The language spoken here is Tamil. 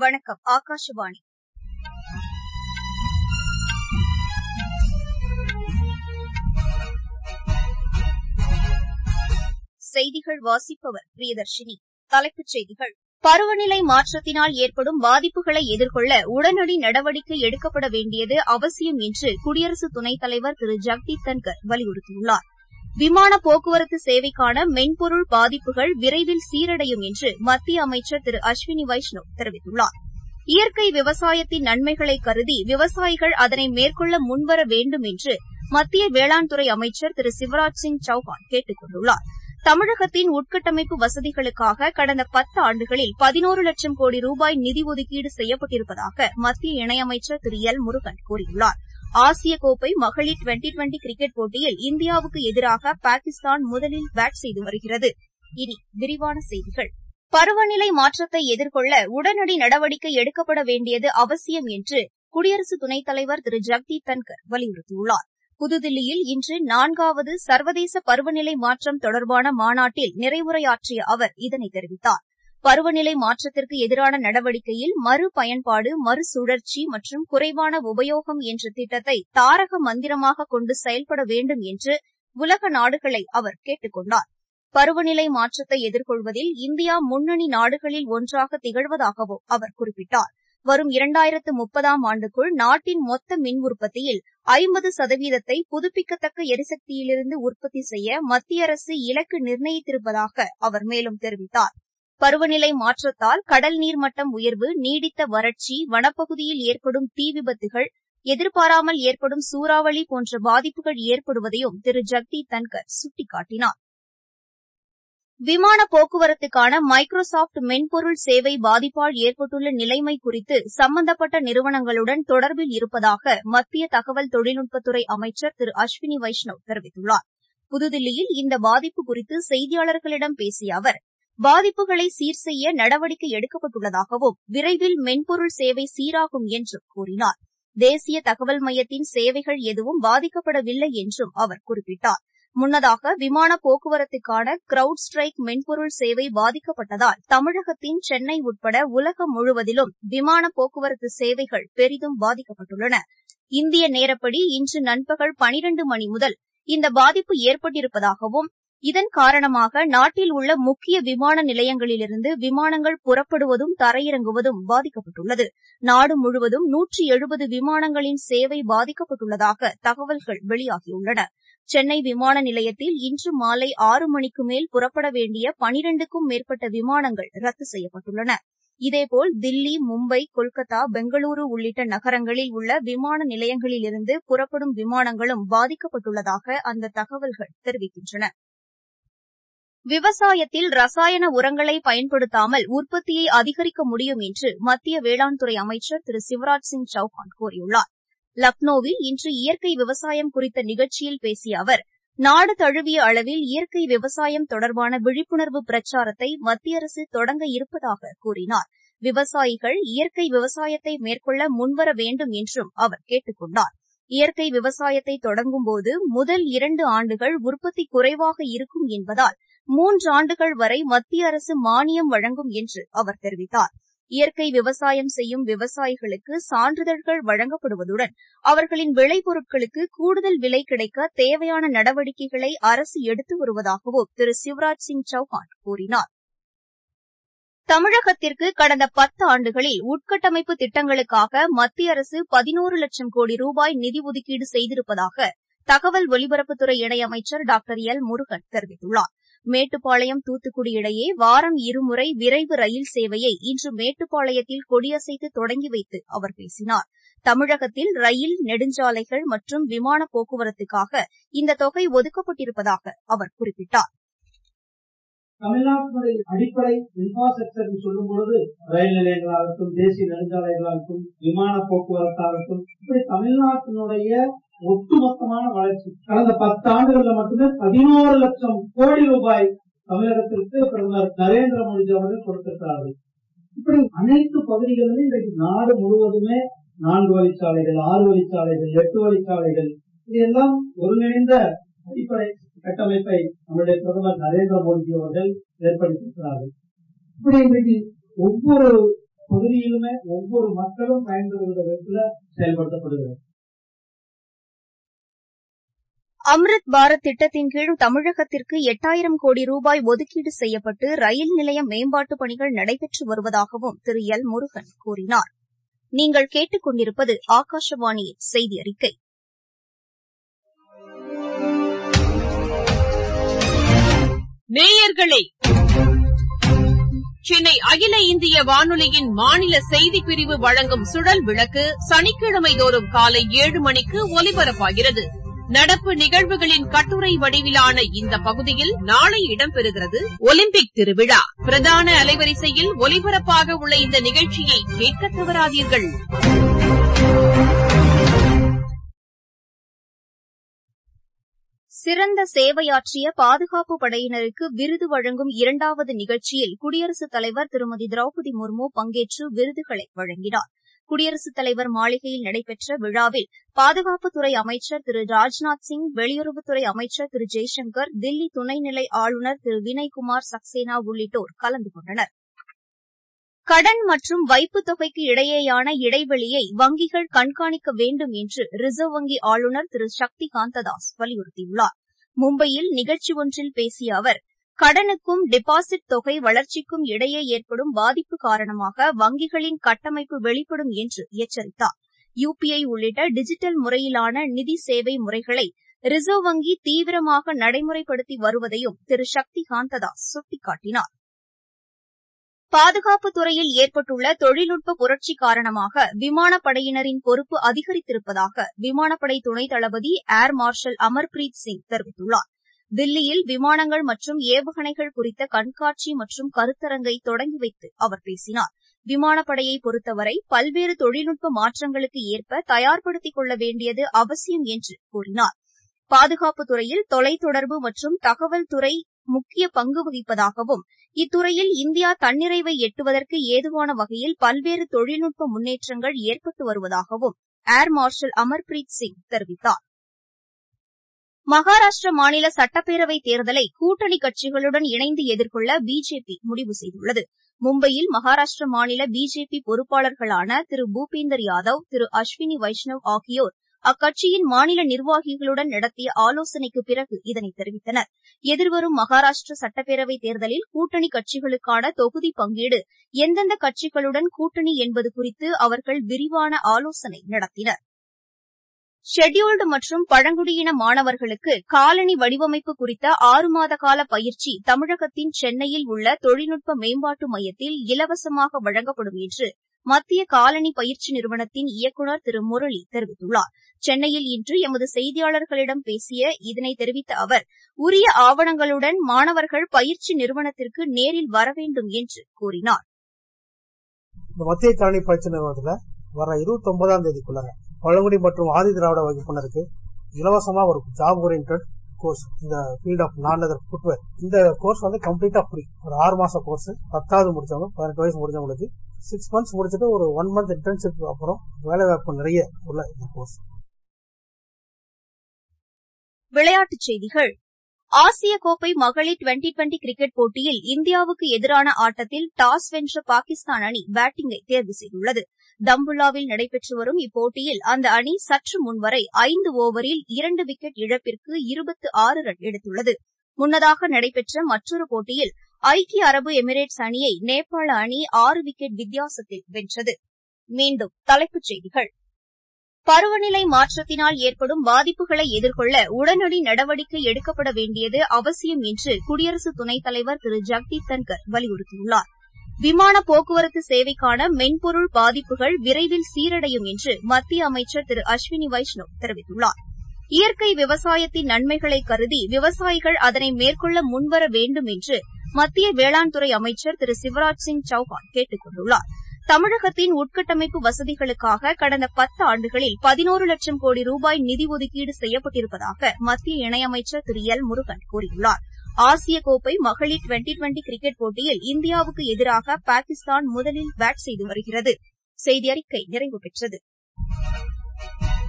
வணக்கம் ஆகாஷவாணி செய்திகள் வாசிப்பவர் பிரியதர்ஷினி தலைப்புச் செய்திகள் பருவநிலை மாற்றத்தினால் ஏற்படும் பாதிப்புகளை எதிர்கொள்ள உடனடி நடவடிக்கை எடுக்கப்பட வேண்டியது அவசியம் என்று குடியரசு துணைத் தலைவர் திரு ஜெக்தீப் தன்கர் வலியுறுத்தியுள்ளார் விமான போக்குவரத்து சேவைக்கான மென்பொருள் பாதிப்புகள் விரைவில் சீரடையும் என்று மத்திய அமைச்சர் திரு அஸ்வினி வைஷ்ணவ் தெரிவித்துள்ளார் இயற்கை விவசாயத்தின் நன்மைகளை கருதி விவசாயிகள் அதனை மேற்கொள்ள முன்வர வேண்டும் என்று மத்திய வேளாண் துறை அமைச்சர் திரு சிவராஜ் சிங் சௌஹான் கேட்டுக் கொண்டுள்ளார் தமிழகத்தின் உட்கட்டமைப்பு வசதிகளுக்காக கடந்த பத்து ஆண்டுகளில் பதினோரு லட்சம் கோடி ரூபாய் நிதி ஒதுக்கீடு செய்யப்பட்டிருப்பதாக மத்திய இணையமைச்சர் திரு எல் முருகன் கூறியுள்ளார் ஆசிய கோப்பை மகளிர் டுவெண்டி டுவெண்டி கிரிக்கெட் போட்டியில் இந்தியாவுக்கு எதிராக பாகிஸ்தான் முதலில் பேட் செய்து வருகிறது இனி விரிவான செய்திகள் பருவநிலை மாற்றத்தை எதிர்கொள்ள உடனடி நடவடிக்கை எடுக்கப்பட வேண்டியது அவசியம் என்று குடியரசு துணைத் தலைவர் திரு ஜெக்தீப் தன்கர் வலியுறுத்தியுள்ளார் புதுதில்லியில் இன்று நான்காவது சர்வதேச பருவநிலை மாற்றம் தொடர்பான மாநாட்டில் நிறைவுரையாற்றிய அவர் இதனை தெரிவித்தார் பருவநிலை மாற்றத்திற்கு எதிரான நடவடிக்கையில் மறுபயன்பாடு மறுசுழற்சி மற்றும் குறைவான உபயோகம் என்ற திட்டத்தை தாரக மந்திரமாக கொண்டு செயல்பட வேண்டும் என்று உலக நாடுகளை அவர் கேட்டுக் கொண்டார் பருவநிலை மாற்றத்தை எதிர்கொள்வதில் இந்தியா முன்னணி நாடுகளில் ஒன்றாக திகழ்வதாகவும் அவர் குறிப்பிட்டார் வரும் இரண்டாயிரத்து முப்பதாம் ஆண்டுக்குள் நாட்டின் மொத்த மின் உற்பத்தியில் ஐம்பது சதவீதத்தை புதுப்பிக்கத்தக்க எரிசக்தியிலிருந்து உற்பத்தி செய்ய மத்திய அரசு இலக்கு நிர்ணயித்திருப்பதாக அவர் மேலும் தெரிவித்தார் பருவநிலை மாற்றத்தால் கடல் நீர் மட்டம் உயர்வு நீடித்த வறட்சி வனப்பகுதியில் ஏற்படும் தீ விபத்துகள் எதிர்பாராமல் ஏற்படும் சூறாவளி போன்ற பாதிப்புகள் ஏற்படுவதையும் திரு ஜெக்தீப் தன்கர் சுட்டிக்காட்டினார் விமான போக்குவரத்துக்கான மைக்ரோசாப்ட் மென்பொருள் சேவை பாதிப்பால் ஏற்பட்டுள்ள நிலைமை குறித்து சம்பந்தப்பட்ட நிறுவனங்களுடன் தொடர்பில் இருப்பதாக மத்திய தகவல் தொழில்நுட்பத்துறை அமைச்சர் திரு அஸ்வினி வைஷ்ணவ் தெரிவித்துள்ளார் புதுதில்லியில் இந்த பாதிப்பு குறித்து செய்தியாளர்களிடம் பேசிய அவர் பாதிப்புகளை சீர் செய்ய நடவடிக்கை எடுக்கப்பட்டுள்ளதாகவும் விரைவில் மென்பொருள் சேவை சீராகும் என்றும் கூறினார் தேசிய தகவல் மையத்தின் சேவைகள் எதுவும் பாதிக்கப்படவில்லை என்றும் அவர் குறிப்பிட்டார் முன்னதாக விமான போக்குவரத்துக்கான கிரவுட் ஸ்ட்ரைக் மென்பொருள் சேவை பாதிக்கப்பட்டதால் தமிழகத்தின் சென்னை உட்பட உலகம் முழுவதிலும் விமான போக்குவரத்து சேவைகள் பெரிதும் பாதிக்கப்பட்டுள்ளன இந்திய நேரப்படி இன்று நண்பகல் பனிரண்டு மணி முதல் இந்த பாதிப்பு ஏற்பட்டிருப்பதாகவும் இதன் காரணமாக நாட்டில் உள்ள முக்கிய விமான நிலையங்களிலிருந்து விமானங்கள் புறப்படுவதும் தரையிறங்குவதும் பாதிக்கப்பட்டுள்ளது நாடு முழுவதும் நூற்றி எழுபது விமானங்களின் சேவை பாதிக்கப்பட்டுள்ளதாக தகவல்கள் வெளியாகியுள்ளன சென்னை விமான நிலையத்தில் இன்று மாலை ஆறு மணிக்கு மேல் புறப்பட வேண்டிய பனிரண்டுக்கும் மேற்பட்ட விமானங்கள் ரத்து செய்யப்பட்டுள்ளன இதேபோல் தில்லி மும்பை கொல்கத்தா பெங்களூரு உள்ளிட்ட நகரங்களில் உள்ள விமான நிலையங்களிலிருந்து புறப்படும் விமானங்களும் பாதிக்கப்பட்டுள்ளதாக அந்த தகவல்கள் தெரிவிக்கின்றன விவசாயத்தில் ரசாயன உரங்களை பயன்படுத்தாமல் உற்பத்தியை அதிகரிக்க முடியும் என்று மத்திய வேளாண் துறை அமைச்சர் திரு சிவராஜ் சிங் சௌஹான் கூறியுள்ளார் லக்னோவில் இன்று இயற்கை விவசாயம் குறித்த நிகழ்ச்சியில் பேசிய அவர் நாடு தழுவிய அளவில் இயற்கை விவசாயம் தொடர்பான விழிப்புணர்வு பிரச்சாரத்தை மத்திய அரசு தொடங்க இருப்பதாக கூறினார் விவசாயிகள் இயற்கை விவசாயத்தை மேற்கொள்ள முன்வர வேண்டும் என்றும் அவர் கேட்டுக் கொண்டார் இயற்கை விவசாயத்தை தொடங்கும்போது முதல் இரண்டு ஆண்டுகள் உற்பத்தி குறைவாக இருக்கும் என்பதால் மூன்றாண்டுகள் வரை மத்திய அரசு மானியம் வழங்கும் என்று அவர் தெரிவித்தார் இயற்கை விவசாயம் செய்யும் விவசாயிகளுக்கு சான்றிதழ்கள் வழங்கப்படுவதுடன் அவர்களின் விளைபொருட்களுக்கு கூடுதல் விலை கிடைக்க தேவையான நடவடிக்கைகளை அரசு எடுத்து வருவதாகவும் திரு சிவராஜ் சிங் சௌஹான் கூறினார் தமிழகத்திற்கு கடந்த பத்து ஆண்டுகளில் உட்கட்டமைப்பு திட்டங்களுக்காக மத்திய அரசு பதினோரு லட்சம் கோடி ரூபாய் நிதி ஒதுக்கீடு செய்திருப்பதாக தகவல் ஒலிபரப்புத்துறை இணையமைச்சர் டாக்டர் எல் முருகன் தெரிவித்துள்ளார் மேட்டுப்பாளையம் தூத்துக்குடி இடையே வாரம் இருமுறை விரைவு ரயில் சேவையை இன்று மேட்டுப்பாளையத்தில் கொடியசைத்து தொடங்கி வைத்து அவர் பேசினார் தமிழகத்தில் ரயில் நெடுஞ்சாலைகள் மற்றும் விமான போக்குவரத்துக்காக இந்த தொகை ஒதுக்கப்பட்டிருப்பதாக அவர் குறிப்பிட்டார் தமிழ்நாட்டினுடைய அடிப்படை இன்ஃப்ராஸ்ட்ரக்சர் சொல்லும் பொழுது ரயில் நிலையங்களாகட்டும் தேசிய நெடுஞ்சாலைகளாகட்டும் விமான போக்குவரத்தாகட்டும் இப்படி தமிழ்நாட்டினுடைய ஒட்டுமொத்தமான வளர்ச்சி கடந்த பத்து ஆண்டுகள்ல மட்டுமே பதினோரு லட்சம் கோடி ரூபாய் தமிழகத்திற்கு பிரதமர் நரேந்திர மோடி அவர்கள் கொடுத்திருக்கிறார்கள் இப்படி அனைத்து பகுதிகளிலும் இன்றைக்கு நாடு முழுவதுமே நான்கு வழிச்சாலைகள் ஆறு வழிச்சாலைகள் எட்டு வழிச்சாலைகள் இதெல்லாம் ஒருங்கிணைந்த அடிப்படை கட்டமைப்பை நம்முடைய பிரதமர் நரேந்திர மோடி அவர்கள் ஏற்படுத்தியிருக்கிறார்கள் இப்படி இன்றைக்கு ஒவ்வொரு பகுதியிலுமே ஒவ்வொரு மக்களும் பயன்பெறுகிற விதத்துல செயல்படுத்தப்படுகிறது அம்ரித் பாரத் திட்டத்தின் கீழ் தமிழகத்திற்கு எட்டாயிரம் கோடி ரூபாய் ஒதுக்கீடு செய்யப்பட்டு ரயில் நிலைய மேம்பாட்டுப் பணிகள் நடைபெற்று வருவதாகவும் திரு எல் முருகன் கூறினார் நீங்கள் கேட்டுக் கொண்டிருப்பது ஆகாஷவாணியின் செய்தி அறிக்கை நேயர்களே சென்னை அகில இந்திய வானொலியின் மாநில செய்திப் பிரிவு வழங்கும் சுழல் விளக்கு சனிக்கிழமை தோறும் காலை ஏழு மணிக்கு ஒலிபரப்பாகிறது நடப்பு நிகழ்வுகளின் கட்டுரை வடிவிலான இந்த பகுதியில் நாளை இடம்பெறுகிறது ஒலிம்பிக் திருவிழா பிரதான அலைவரிசையில் ஒலிபரப்பாக உள்ள இந்த நிகழ்ச்சியை கேட்க தவறாதீர்கள் சிறந்த சேவையாற்றிய பாதுகாப்பு படையினருக்கு விருது வழங்கும் இரண்டாவது நிகழ்ச்சியில் குடியரசுத் தலைவர் திருமதி திரௌபதி முர்மு பங்கேற்று விருதுகளை வழங்கினார் குடியரசுத் தலைவர் மாளிகையில் நடைபெற்ற விழாவில் பாதுகாப்புத்துறை அமைச்சர் திரு ராஜ்நாத் சிங் வெளியுறவுத்துறை அமைச்சர் திரு ஜெய்சங்கர் தில்லி துணைநிலை ஆளுநர் திரு வினய்குமார் சக்சேனா உள்ளிட்டோர் கலந்து கொண்டனர் கடன் மற்றும் வைப்புத் தொகைக்கு இடையேயான இடைவெளியை வங்கிகள் கண்காணிக்க வேண்டும் என்று ரிசர்வ் வங்கி ஆளுநர் திரு சக்தி காந்ததாஸ் வலியுறுத்தியுள்ளார் மும்பையில் நிகழ்ச்சி ஒன்றில் பேசிய அவர் கடனுக்கும் டெபாசிட் தொகை வளர்ச்சிக்கும் இடையே ஏற்படும் பாதிப்பு காரணமாக வங்கிகளின் கட்டமைப்பு வெளிப்படும் என்று எச்சரித்தார் யுபிஐ உள்ளிட்ட டிஜிட்டல் முறையிலான நிதி சேவை முறைகளை ரிசர்வ் வங்கி தீவிரமாக நடைமுறைப்படுத்தி வருவதையும் திரு சக்தி காந்ததாஸ் சுட்டிக்காட்டினார் பாதுகாப்புத் துறையில் ஏற்பட்டுள்ள தொழில்நுட்ப புரட்சி காரணமாக விமானப்படையினரின் பொறுப்பு அதிகரித்திருப்பதாக விமானப்படை துணைத் தளபதி ஏர் மார்ஷல் அமர்பிரீத் சிங் தெரிவித்துள்ளார் தில்லியில் விமானங்கள் மற்றும் ஏவுகணைகள் குறித்த கண்காட்சி மற்றும் கருத்தரங்கை தொடங்கி வைத்து அவர் பேசினார் விமானப்படையை பொறுத்தவரை பல்வேறு தொழில்நுட்ப மாற்றங்களுக்கு ஏற்ப தயார்படுத்திக் கொள்ள வேண்டியது அவசியம் என்று கூறினார் பாதுகாப்புத் துறையில் தொலைத்தொடர்பு மற்றும் தகவல் துறை முக்கிய பங்கு வகிப்பதாகவும் இத்துறையில் இந்தியா தன்னிறைவை எட்டுவதற்கு ஏதுவான வகையில் பல்வேறு தொழில்நுட்ப முன்னேற்றங்கள் ஏற்பட்டு வருவதாகவும் ஏர் மார்ஷல் அமர்பிரீத் சிங் தெரிவித்தார் மகாராஷ்டிர மாநில சட்டப்பேரவைத் தேர்தலை கூட்டணி கட்சிகளுடன் இணைந்து எதிர்கொள்ள பிஜேபி முடிவு செய்துள்ளது மும்பையில் மகாராஷ்டிர மாநில பிஜேபி பொறுப்பாளர்களான திரு பூபேந்தர் யாதவ் திரு அஸ்வினி வைஷ்ணவ் ஆகியோர் அக்கட்சியின் மாநில நிர்வாகிகளுடன் நடத்திய ஆலோசனைக்கு பிறகு இதனை தெரிவித்தனர் எதிர்வரும் மகாராஷ்டிர சட்டப்பேரவைத் தேர்தலில் கூட்டணி கட்சிகளுக்கான தொகுதி பங்கீடு எந்தெந்த கட்சிகளுடன் கூட்டணி என்பது குறித்து அவர்கள் விரிவான ஆலோசனை நடத்தினர் ஷெட்யூல்டு மற்றும் பழங்குடியின மாணவர்களுக்கு காலணி வடிவமைப்பு குறித்த ஆறு மாத கால பயிற்சி தமிழகத்தின் சென்னையில் உள்ள தொழில்நுட்ப மேம்பாட்டு மையத்தில் இலவசமாக வழங்கப்படும் என்று மத்திய காலணி பயிற்சி நிறுவனத்தின் இயக்குநர் திரு முரளி தெரிவித்துள்ளார் சென்னையில் இன்று எமது செய்தியாளர்களிடம் பேசிய இதனை தெரிவித்த அவர் உரிய ஆவணங்களுடன் மாணவர்கள் பயிற்சி நிறுவனத்திற்கு நேரில் வர வேண்டும் என்று கூறினார் இந்த மத்திய காலனி பயிற்சி நிறுவனத்துல வர இருபத்தி ஒன்பதாம் தேதிக்குள்ளார பழங்குடி மற்றும் ஆதி திராவிட வகுப்பினருக்கு இலவசமா ஒரு ஜாப் ஓரியன்ட் கோர்ஸ் இந்த ஃபீல்ட் ஆஃப் நான் லெதர் ஃபுட்வேர் இந்த கோர்ஸ் வந்து கம்ப்ளீட்டா ஃப்ரீ ஒரு ஆறு மாச கோர்ஸ் பத்தாவது முடிச்சவங்க பதினெட்டு வயசு முடிஞ்சவங்களுக்கு சிக்ஸ் மந்த்ஸ் முடிச்சுட்டு ஒரு ஒன் மந்த் இன்டர்ன்ஷிப் அப்புறம் வேலை வாய்ப்பு நிறைய உள்ள இந்த கோர்ஸ் விளையாட்டுச் செய்திகள் ஆசிய கோப்பை மகளிர் டுவெண்டி டுவெண்டி கிரிக்கெட் போட்டியில் இந்தியாவுக்கு எதிரான ஆட்டத்தில் டாஸ் வென்ற பாகிஸ்தான் அணி பேட்டிங்கை தேர்வு செய்துள்ளது தம்புல்லாவில் நடைபெற்று வரும் இப்போட்டியில் அந்த அணி சற்று முன்வரை ஐந்து ஓவரில் இரண்டு விக்கெட் இழப்பிற்கு இருபத்து ஆறு ரன் எடுத்துள்ளது முன்னதாக நடைபெற்ற மற்றொரு போட்டியில் ஐக்கிய அரபு எமிரேட்ஸ் அணியை நேபாள அணி ஆறு விக்கெட் வித்தியாசத்தில் வென்றது மீண்டும் தலைப்புச் செய்திகள் பருவநிலை மாற்றத்தினால் ஏற்படும் பாதிப்புகளை எதிர்கொள்ள உடனடி நடவடிக்கை எடுக்கப்பட வேண்டியது அவசியம் என்று குடியரசு துணைத் தலைவர் திரு ஜக்தீப் தன்கர் வலியுறுத்தியுள்ளார் விமான போக்குவரத்து சேவைக்கான மென்பொருள் பாதிப்புகள் விரைவில் சீரடையும் என்று மத்திய அமைச்சர் திரு அஸ்வினி வைஷ்ணவ் தெரிவித்துள்ளார் இயற்கை விவசாயத்தின் நன்மைகளை கருதி விவசாயிகள் அதனை மேற்கொள்ள முன்வர வேண்டும் என்று மத்திய வேளாண் துறை அமைச்சர் திரு சிவராஜ் சிங் சௌஹான் கேட்டுக் கொண்டுள்ளார் தமிழகத்தின் உட்கட்டமைப்பு வசதிகளுக்காக கடந்த பத்து ஆண்டுகளில் பதினோரு லட்சம் கோடி ரூபாய் நிதி ஒதுக்கீடு செய்யப்பட்டிருப்பதாக மத்திய இணையமைச்சர் திரு எல் முருகன் கூறியுள்ளார் ஆசிய கோப்பை மகளிர் டுவெண்டி டுவெண்டி கிரிக்கெட் போட்டியில் இந்தியாவுக்கு எதிராக பாகிஸ்தான் முதலில் பேட் செய்து வருகிறது செய்தி அறிக்கை நிறைவு பெற்றது